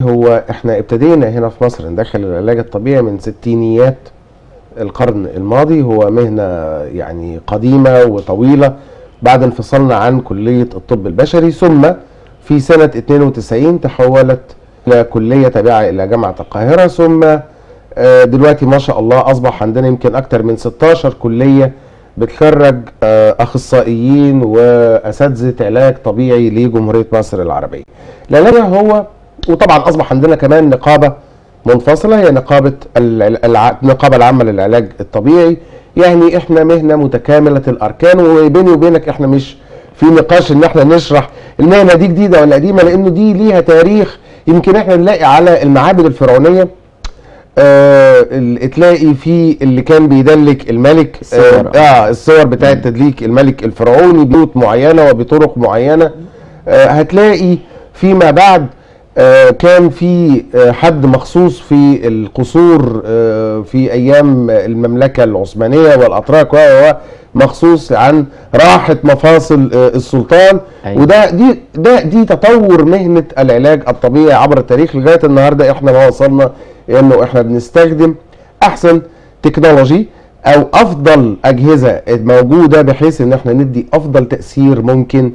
هو احنا ابتدينا هنا في مصر ندخل العلاج الطبيعي من ستينيات القرن الماضي هو مهنة يعني قديمة وطويلة بعد انفصالنا عن كلية الطب البشري ثم في سنة 92 تحولت إلى كلية تابعة إلى جامعة القاهرة ثم آه، دلوقتي ما شاء الله أصبح عندنا يمكن أكتر من 16 كلية بتخرج آه، أخصائيين وأساتذة علاج طبيعي لجمهورية مصر العربية العلاج هو وطبعا أصبح عندنا كمان نقابة منفصلة هي نقابة الع- الع- النقابة العامة للعلاج الطبيعي يعني احنا مهنة متكاملة الأركان وبيني وبينك احنا مش في نقاش ان احنا نشرح المهنة دي جديدة ولا قديمة لأنه دي ليها تاريخ يمكن احنا نلاقي على المعابد الفرعونية آه ال- تلاقي في اللي كان بيدلك الملك الصور. اه, آه الصور بتاعه تدليك الملك الفرعوني بيوت معينه وبطرق معينه آه هتلاقي فيما بعد آه كان في آه حد مخصوص في القصور آه في ايام المملكه العثمانيه والاتراك و و- و مخصوص عن راحه مفاصل آه السلطان أيوة. وده دي ده دي تطور مهنه العلاج الطبيعي عبر التاريخ لغايه النهارده احنا ما وصلنا انه احنا بنستخدم احسن تكنولوجي او افضل اجهزه موجوده بحيث ان احنا ندي افضل تاثير ممكن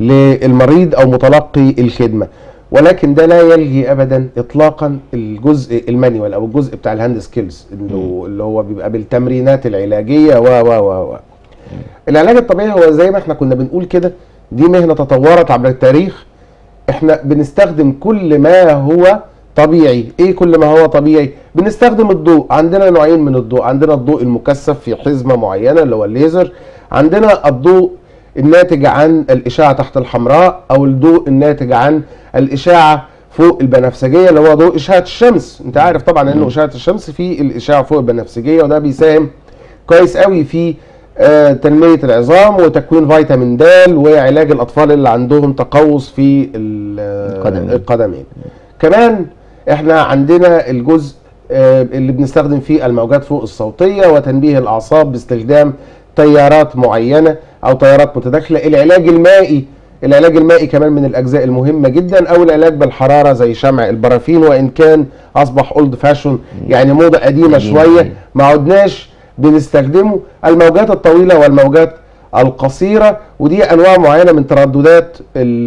للمريض او متلقي الخدمه ولكن ده لا يلغي ابدا اطلاقا الجزء المانيوال او الجزء بتاع الهاند سكيلز اللي اللي هو بيبقى بالتمرينات العلاجيه و و و و العلاج الطبيعي هو زي ما احنا كنا بنقول كده دي مهنه تطورت عبر التاريخ احنا بنستخدم كل ما هو طبيعي ايه كل ما هو طبيعي بنستخدم الضوء عندنا نوعين من الضوء عندنا الضوء المكثف في حزمه معينه اللي هو الليزر عندنا الضوء الناتج عن الاشعه تحت الحمراء او الضوء الناتج عن الاشعه فوق البنفسجيه اللي هو ضوء اشعه الشمس انت عارف طبعا انه اشعه الشمس في الاشعه فوق البنفسجيه وده بيساهم كويس قوي في آه، تنميه العظام وتكوين فيتامين د وعلاج الاطفال اللي عندهم تقوس في ال- آه، القدمين. القدمين كمان احنا عندنا الجزء آه، اللي بنستخدم فيه الموجات فوق الصوتيه وتنبيه الاعصاب باستخدام تيارات معينه او تيارات متداخله العلاج المائي العلاج المائي كمان من الاجزاء المهمه جدا او العلاج بالحراره زي شمع البرافين وان كان اصبح اولد فاشون يعني موضه قديمه قديمة، شويه أيوة. ما عدناش بنستخدمه الموجات الطويله والموجات القصيره ودي انواع معينه من ترددات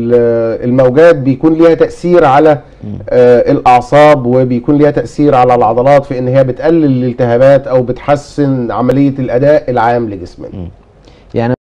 ال- الموجات بيكون ليها تاثير على آه، الاعصاب وبيكون ليها تاثير على العضلات في ان هي بتقلل الالتهابات او بتحسن عمليه الاداء العام لجسمنا يعني